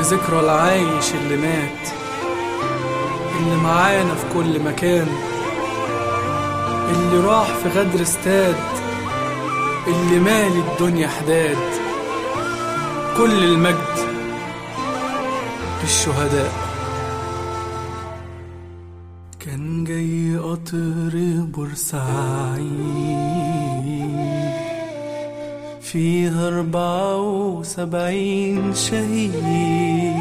في ذكرى العايش اللي مات اللي معانا في كل مكان اللي راح في غدر استاد اللي مالي الدنيا حداد كل المجد للشهداء كان جاي قطر بورسعيد فيها أربعة وسبعين شهيد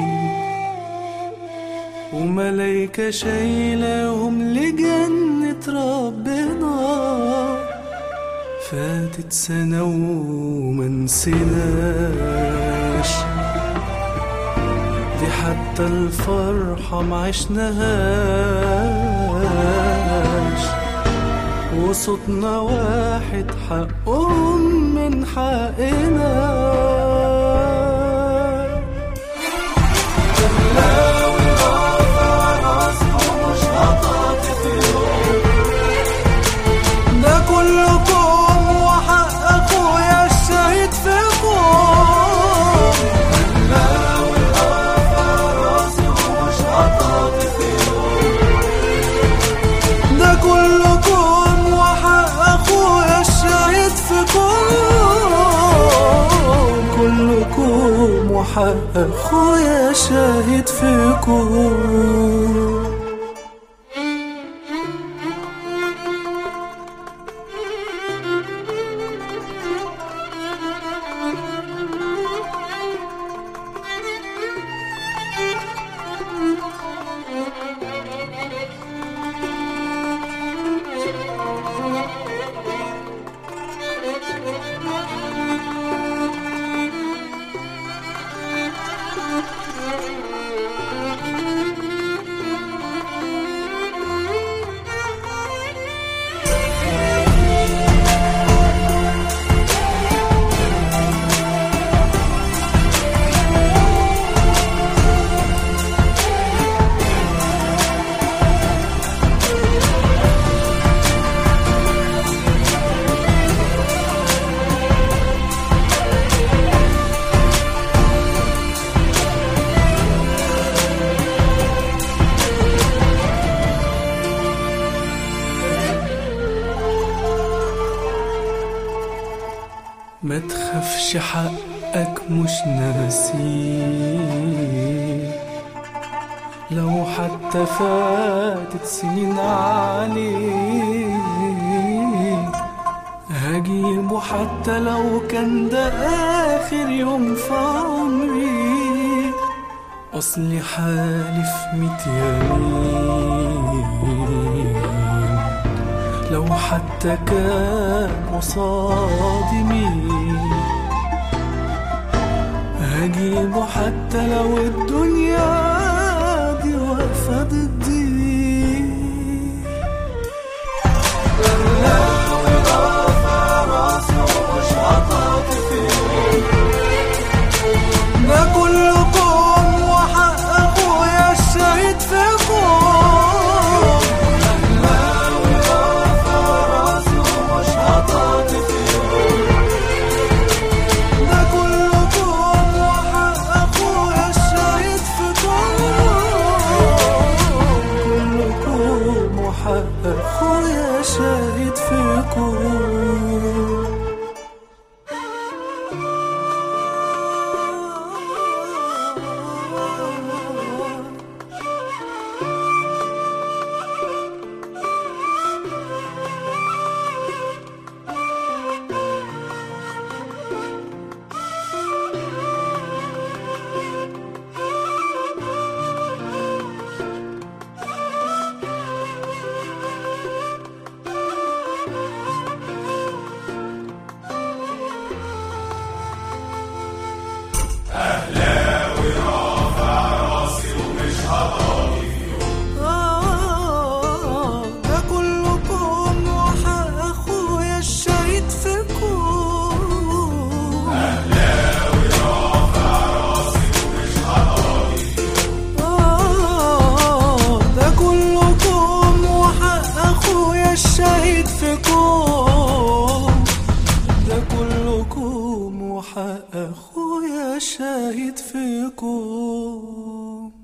وملايكة شايلاهم لجنة ربنا فاتت سنة وما نسيناش دي حتى الفرحة ما عشناهاش وصوتنا واحد حقهم من حقنا ده كلكم وحق اخويا الشهيد فيكم ده كلكم وحق اخويا الشهيد فيكم كلكم وحق اخويا شاهد فيكم ما تخافش حقك مش ناسيه لو حتى فاتت سنين عليك هجيبه حتى لو كان ده آخر يوم في عمري أصلي حالف ميت يمين لو حتى كان قصادي مين هجيبه حتى لو الدنيا دي واقفة ضدي ده كلكم وحق اخويا الشهيد فيكم ده كلكم وحق اخويا الشهيد فيكم أخويا شاهد فيكم